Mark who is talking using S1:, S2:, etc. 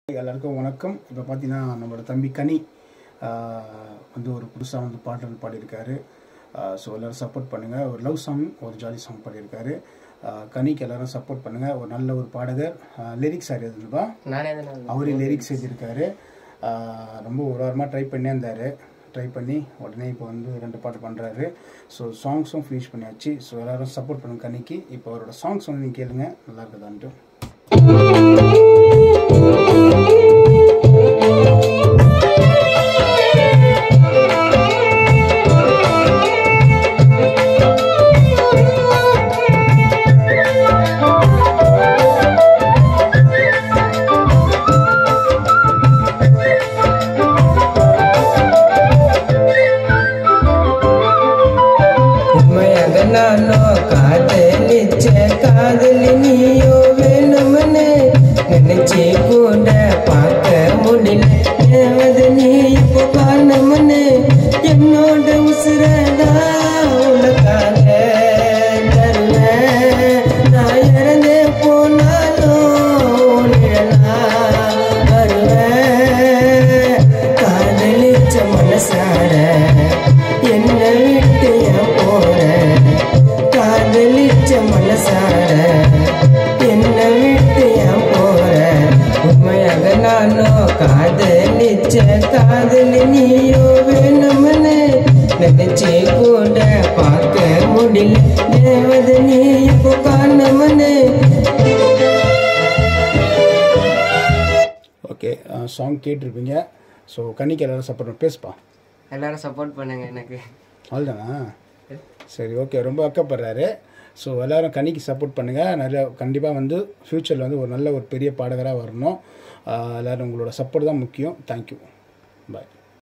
S1: எல்லாருக்கும் வணக்கம் இப்போ பார்த்தீங்கன்னா நம்மளோட தம்பி கனி ஆஹ், வந்து ஒரு புதுசாக வந்து பாடல் பாடியிருக்காரு ஸோ எல்லோரும் சப்போர்ட் பண்ணுங்கள் ஒரு லவ் சாங் ஒரு ஜாலி சாங் பாடியிருக்காரு ஆஹ், கனிக்கு எல்லாரும் சப்போர்ட் பண்ணுங்கள் ஒரு நல்ல ஒரு பாடகர் லிரிக்ஸ் அறியதுப்பா
S2: நானே தான்
S1: அவரே லிரிக்ஸ் எழுதியிருக்காரு ஆஹ், ரொம்ப ஒரு வாரமாக ட்ரை பண்ணே இருந்தார் ட்ரை பண்ணி உடனே இப்போ வந்து ரெண்டு பாட்டு பண்ணுறாரு ஸோ சாங்ஸும் ஃபினிஷ் பண்ணியாச்சு ஸோ எல்லாரும் சப்போர்ட் பண்ணுங்க கனிக்கு இப்போ அவரோட சாங்ஸ் வந்து நீங்கள் கேளுங்க நல்லா இருக்குதான்ட்டு
S2: உண்மையாக நானோ காதலிச்ச காதலி நீயோ வேணும்னு நினைச்சு கூட பார்க்க முடியல ஏவது நீ இப்போ காணமுன்னு என்னோட உசுரதா உனக்காக தருவேன் நான் இறந்தே போனாலும் நிழலா வருவேன் காதலிச்ச மனசார என்ன விட்டு ஏன் போற காதலிச்ச மனசார என்ன விட்டு ஏன் போற உண்மையாக நானோ காதலிச்ச காதலி நீயோ வேணும்னு நினைச்சு கூட பார்க்க முடியல தேவத நீ இப்போ காணமுன்னு
S1: ஓகே சாங் கேட்டிருப்பீங்க ஸோ கனிக்கு எல்லாரும் சப்போர்ட் பேசுப்பா
S2: எல்லாரும் சப்போர்ட் பண்ணுங்க எனக்கு
S1: அவ்வளோதானா சரி ஓகே ரொம்ப அக்கப்படுறாரு ஸோ எல்லாரும் கனிக்கு சப்போர்ட் பண்ணுங்கள் நிறைய கண்டிப்பாக வந்து ஃப்யூச்சரில் வந்து ஒரு நல்ல ஒரு பெரிய பாடகராக வரணும் ஆஹ் எல்லாரும் உங்களோட சப்போர்ட் தான் முக்கியம் தேங்க்யூ பாய்